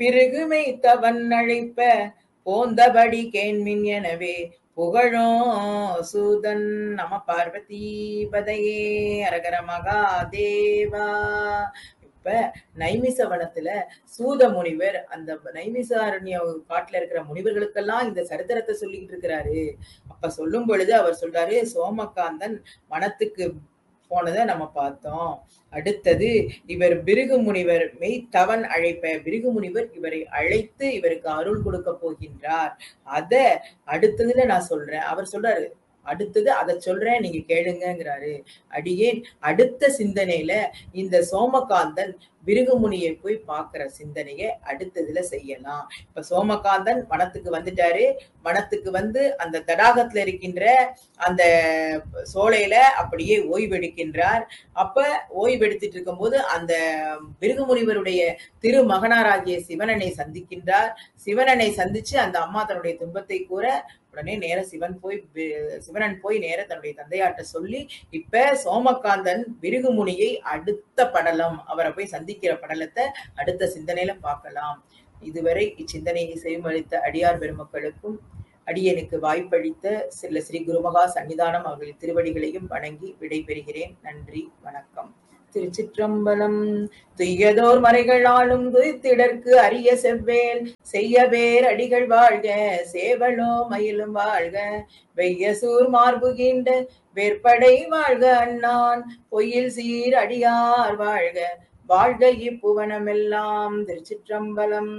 பிறகுமை தவன் அழைப்ப போந்தபடி கேண்மின் எனவே புகழும் சூதன் நம பார்வதி பதையே அரகர மகாதேவா இப்ப நைமிசவனத்துல சூத முனிவர் அந்த நைமிசாரண்ய காட்டுல இருக்கிற முனிவர்களுக்கெல்லாம் இந்த சரித்திரத்தை சொல்லிட்டு இருக்கிறாரு அப்ப சொல்லும் பொழுது அவர் சொல்றாரு சோமகாந்தன் வனத்துக்கு போனதை நம்ம பார்த்தோம் அடுத்தது இவர் பிருகு முனிவர் மெய் தவன் அழைப்ப பிருகு முனிவர் இவரை அழைத்து இவருக்கு அருள் கொடுக்க போகின்றார் அத அடுத்ததுல நான் சொல்றேன் அவர் சொல்றாரு அடுத்தது அதை சொல்றேன் நீங்க கேளுங்கங்கிறாரு அடியேன் அடுத்த சிந்தனையில இந்த சோமகாந்தன் பிருகுமுனியை போய் பார்க்கிற சிந்தனையை அடுத்ததுல செய்யலாம் இப்ப சோமகாந்தன் வனத்துக்கு வந்துட்டாரு வனத்துக்கு வந்து அந்த தடாகத்துல இருக்கின்ற அந்த சோலையில அப்படியே ஓய்வெடுக்கின்றார் அப்ப ஓய்வெடுத்துட்டு இருக்கும்போது அந்த பிருகுமுனிவருடைய திருமகனாராகிய சிவனனை சந்திக்கின்றார் சிவனனை சந்திச்சு அந்த அம்மா தன்னுடைய துன்பத்தை கூற உடனே நேர சிவன் போய் சிவனன் போய் நேர தன்னுடைய தந்தையாட்ட சொல்லி இப்ப சோமகாந்தன் விருகுமுனியை அடுத்த படலம் அவரை போய் சந்திக்கிற படலத்தை அடுத்த சிந்தனையில பார்க்கலாம் இதுவரை இச்சிந்தனையை செய்மளித்த அடியார் பெருமக்களுக்கும் அடியனுக்கு வாய்ப்பளித்த சில ஸ்ரீ குருமகா சன்னிதானம் அவர்களின் திருவடிகளையும் வணங்கி விடைபெறுகிறேன் நன்றி வணக்கம் திருச்சிற்றம்பலம் துய்யதோர் மறைகளாலும் துய்த்திடற்கு அரிய செவ்வேல் செய்ய வேர் அடிகள் வாழ்க சேவலோ மயிலும் வாழ்க வெய்யசூர் மார்புகின்ற வேற்படை வாழ்க அண்ணான் பொய்யில் சீர் அடியார் வாழ்க வாழ்க இப்புவனமெல்லாம் திருச்சிற்றம்பலம்